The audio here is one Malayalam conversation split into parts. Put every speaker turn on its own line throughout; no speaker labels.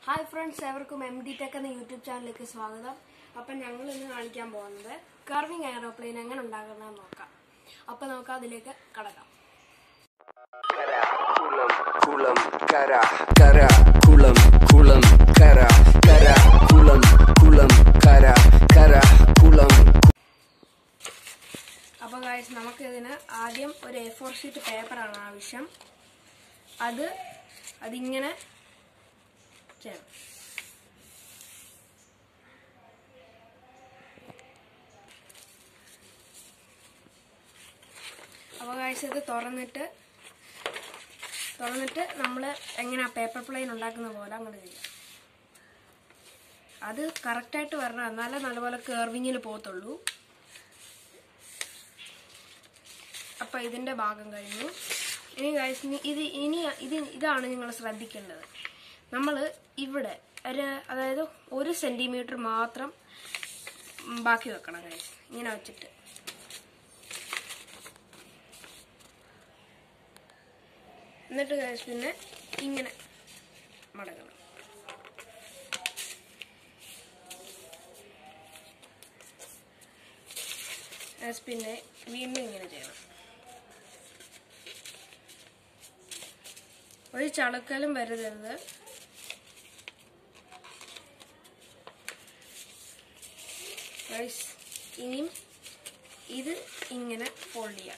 ഹായ് ഫ്രണ്ട്സ് എവർക്കും എം ഡി ടെക് എന്ന യൂട്യൂബ് ചാനലിലേക്ക് സ്വാഗതം അപ്പം ഞങ്ങൾ ഇന്ന് കാണിക്കാൻ പോകുന്നത് കർവിംഗ് എയറോപ്ലെയിൻ എങ്ങനെ ഉണ്ടാക്കുന്നതെന്ന് നോക്കാം അപ്പം നമുക്ക് അതിലേക്ക് കടക്കാം
കുളം കര കര കുളം കുളം കര കര കുളം കുളം കര കര കുളം
അപ്പോൾ ഗൈസ് നമുക്കിതിന് ആദ്യം ഒരു എ ഫോർ ഷീറ്റ് പേപ്പറാണ് ആവശ്യം അത് അതിങ്ങനെ ചെയ്യണം അപ്പോൾ ഗൈസ് ഇത് തുറന്നിട്ട് തുറന്നിട്ട് നമ്മൾ എങ്ങനെ പേപ്പർ പ്ലെയിൻ ഉണ്ടാക്കുന്ന പോലെ അങ്ങോട്ട് ചെയ്യാം അത് കറക്റ്റായിട്ട് വരണം എന്നാലേ നല്ലപോലെ കേർവിങ്ങിൽ പോകത്തുള്ളൂ അപ്പൊ ഇതിന്റെ ഭാഗം കഴിഞ്ഞു ഇനി guys, ഇനി ഇത് ഇനി ഇത് ഇതാണ് നിങ്ങൾ ശ്രദ്ധിക്കേണ്ടത് നമ്മൾ ഇവിടെ ഒരു അതായത് ഒരു സെന്റിമീറ്റർ മാത്രം ഉം, ബാക്കി വെക്കണം guys. ഇങ്ങനെ വെച്ചിട്ട് എന്നിട്ട് guys പിന്നെ ഇങ്ങനെ മടങ്ങണം Guys, പിന്നെ വീണ്ടും ഇങ്ങനെ ചെയ്യണം ഒരു ചളക്കലും വരരുത് Guys, ഇനിയും ഇത് ഇങ്ങനെ ഫോൾഡ് ചെയ്യാം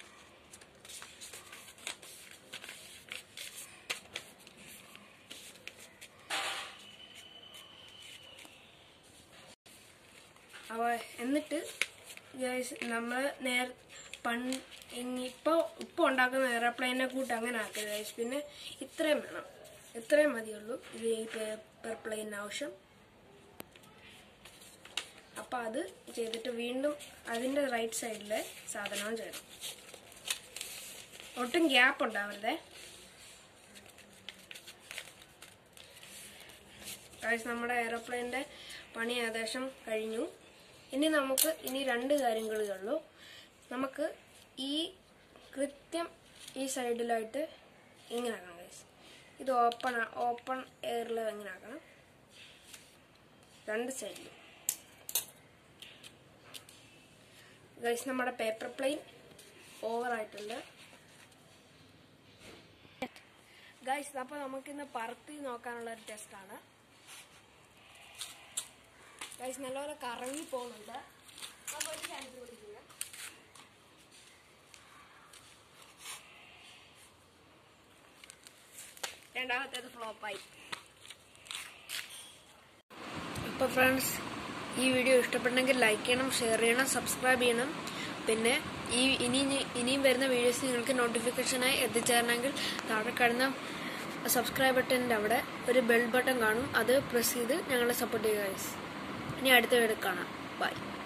അപ്പോൾ എന്നിട്ട് ഗൈസ് നമ്മൾ നേർ പൺ ഇനിയിപ്പോൾ ഇപ്പോൾ ഉണ്ടാക്കുന്ന എയർപ്ലെയിനെ കൂട്ട് അങ്ങനെ ആക്കരുത് ഗൈസ് പിന്നെ ഇത്രയും വേണം ഇത്രയും മതിയുള്ളൂ ഇത് ഈ പേപ്പർ പ്ലെയിൻ ആവശ്യം അപ്പോൾ അത് ചെയ്തിട്ട് വീണ്ടും അതിൻ്റെ റൈറ്റ് സൈഡിലെ സാധനവും ചെയ്യണം ഒട്ടും ഗ്യാപ്പ് ഉണ്ടാവരുതേ ഗൈസ് നമ്മുടെ എയറോപ്ലെയിൻ്റെ പണി ഏകദേശം കഴിഞ്ഞു ഇനി നമുക്ക് ഇനി രണ്ട് കാര്യങ്ങളേ ഉള്ളൂ നമുക്ക് ഈ കൃത്യം ഈ സൈഡിലായിട്ട് ഇങ്ങനെ ആക്കണം ഗൈസ് ഇത് ഓപ്പൺ ഓപ്പൺ എയറിൽ ഇങ്ങനെ ആക്കണം രണ്ട് സൈഡിലും ഗൈസ് നമ്മുടെ പേപ്പർ പ്ലെയിൻ ഓവറായിട്ടുണ്ട് ഗൈസ് അപ്പോൾ നമുക്കിന്ന് പറത്തി നോക്കാനുള്ള ഒരു ടെസ്റ്റാണ് ഗൈസ് നല്ലപോലെ കറങ്ങി പോകുന്നുണ്ട് അപ്പോൾ ഒരു ചാൻസ് കൊടുക്കുക രണ്ടാമത്തേത് ഫ്ലോപ്പായി അപ്പോൾ ഫ്രണ്ട്സ് ഈ വീഡിയോ ഇഷ്ടപ്പെട്ടെങ്കിൽ ലൈക്ക് ചെയ്യണം ഷെയർ ചെയ്യണം സബ്സ്ക്രൈബ് ചെയ്യണം പിന്നെ ഈ ഇനി ഇനിയും വരുന്ന വീഡിയോസ് നിങ്ങൾക്ക് നോട്ടിഫിക്കേഷനായി എത്തിച്ചേരണമെങ്കിൽ താഴെ കാണുന്ന സബ്സ്ക്രൈബ് ബട്ടൻ്റെ അവിടെ ഒരു ബെൽ ബട്ടൺ കാണും അത് പ്രസ് ചെയ്ത് ഞങ്ങളെ സപ്പോർട്ട് ചെയ്യുക guys. ഇനി അടുത്ത വീഡിയോ കാണാം ബൈ